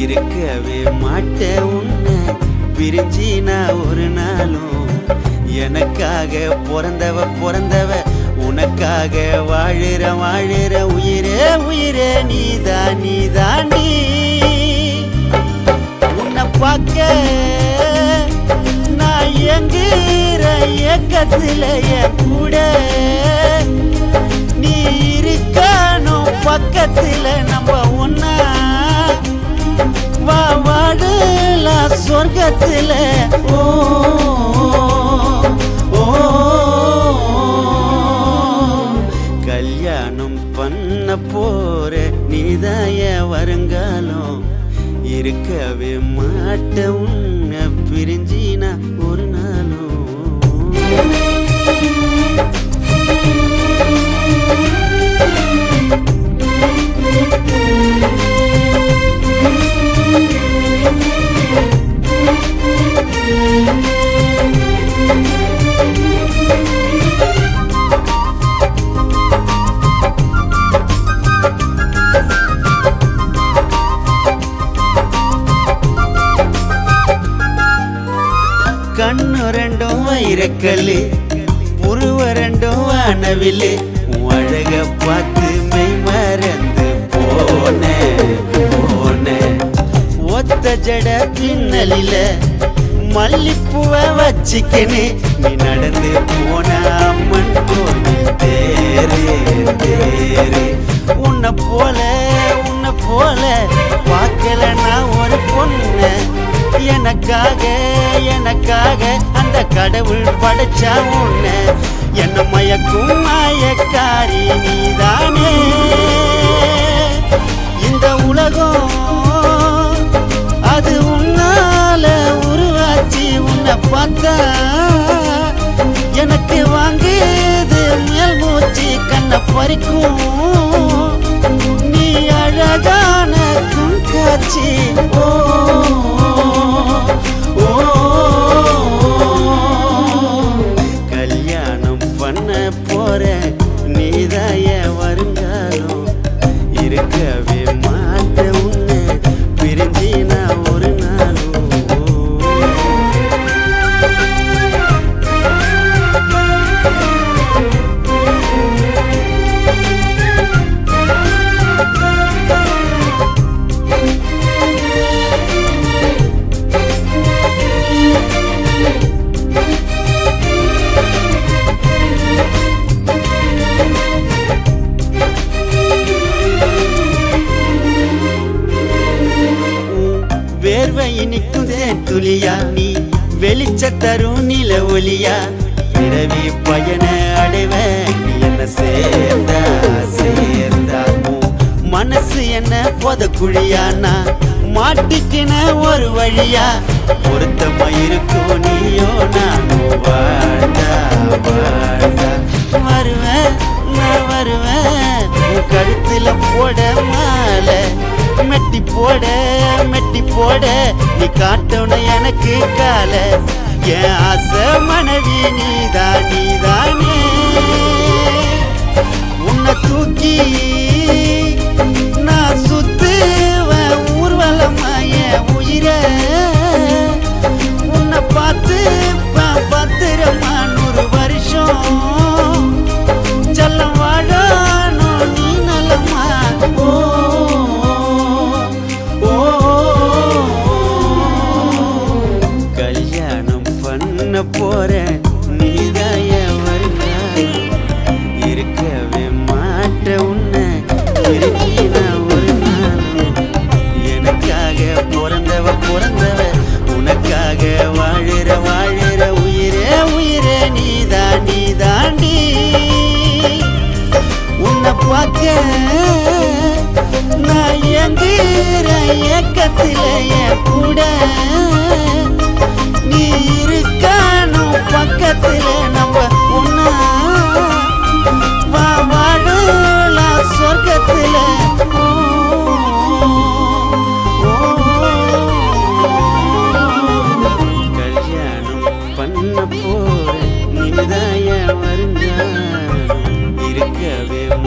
இருக்கவே மாட்டேன் உன்னை பிரிஞ்சி நான் ஒரு நாளும் எனக்காக பிறந்தவ பிறந்தவ உனக்காக வாழுற வாழுற உயிரே உயிரே நீதான் நீதாண்டி உன்னை பார்க்க நான் எங்குற ஏக்கத்துல என் கூட நீ இருக்கணும் பக்கத்துல நம்ம ஒன்னா வா வாழலாம் சொர்க்கத்துல ஓ ஓ கல்யாணம் பண்ண போற நீதாய வருங்காலம் இருக்கவே மாட்ட உன்னை பிரிஞ்சி நான் ஒரு நாளும் கண்ணு ரெண்டும் வைரக்கல்லு உருவ ரெண்டும் வானவில்லு உன் அழக பார்த்து மெய் மறந்து போனேன் போனேன் ஒத்த ஜட பின்னலில மல்லிப்பூவ வச்சிக்கனே நீ நடந்து போன அம்மன் கோவில் தேரே தேரே உன்னை போல உன்னை போல பார்க்கல நான் ஒரு பொண்ணு எனக்காக எனக்காக அந்த கடவுள் படைச்சா உன்ன என்ன மயக்கும் மாயக்காரி நீதானே இந்த உலகம் அது உன்னால உருவாச்சு உன்னை பார்த்தா எனக்கு வாங்குது மேல் மூச்சு கண்ணை பறிக்கும் நீ அழகான குங்காட்சி ஓ ஓ கல்யாணம் பண்ண போற நீதாய வருங்காலம் இருக்கவே மாட்ட உன்னை பிரிஞ்சி நான் ஒரு நாளும் வேர்வை இனிக்குதே துளியா நீ வெளிச்ச தரும் நில ஒளியா பிறவி பயண அடைவ நீ என்ன சேர்ந்தா சேர்ந்தா உன் மனசு என்ன பொத குழியானா மாட்டிக்கின ஒரு வழியா பொருத்தமா இருக்கும் நீயோ நானும் வாழ்ந்தா வாழ்ந்தா வருவேன் நான் வருவேன் உன் கழுத்துல போட மாலை மெட்டி போட மெட்டி போட நீ காட்டணும் எனக்கு கால என் ஆசை மனைவி நீதான் நீதானே உன்னை தூக்கி நான் சுத்துவேன் ஊர்வலமா என் உயிர உன்னை பார்த்து பத்திரமா நூறு வருஷம் செல்லம் வாழணும் நீ நலமா ஓ ஓ கல்யாணம் பண்ண போற நீதாய வருங்காலம் இருக்கவே மாட்ட உன்னை திரும்பி நான் ஒரு நாளும் எனக்காக பிறந்தவ பிறந்தவ உனக்காக வாழுற வாழுற உயிரே உயிரே நீதான் நீதாண்டி உன்னை பார்க்க நான் எங்குற ஏக்கத்துல என் கூட நீ இருக்கணும் பக்கத்துல நம்ம ஒன்னா வா வாழலாம் சொர்க்கத்துல ஓ, ஓ, கல்யாணம் பண்ண போற நீதாய வருங்காலம் இருக்கவே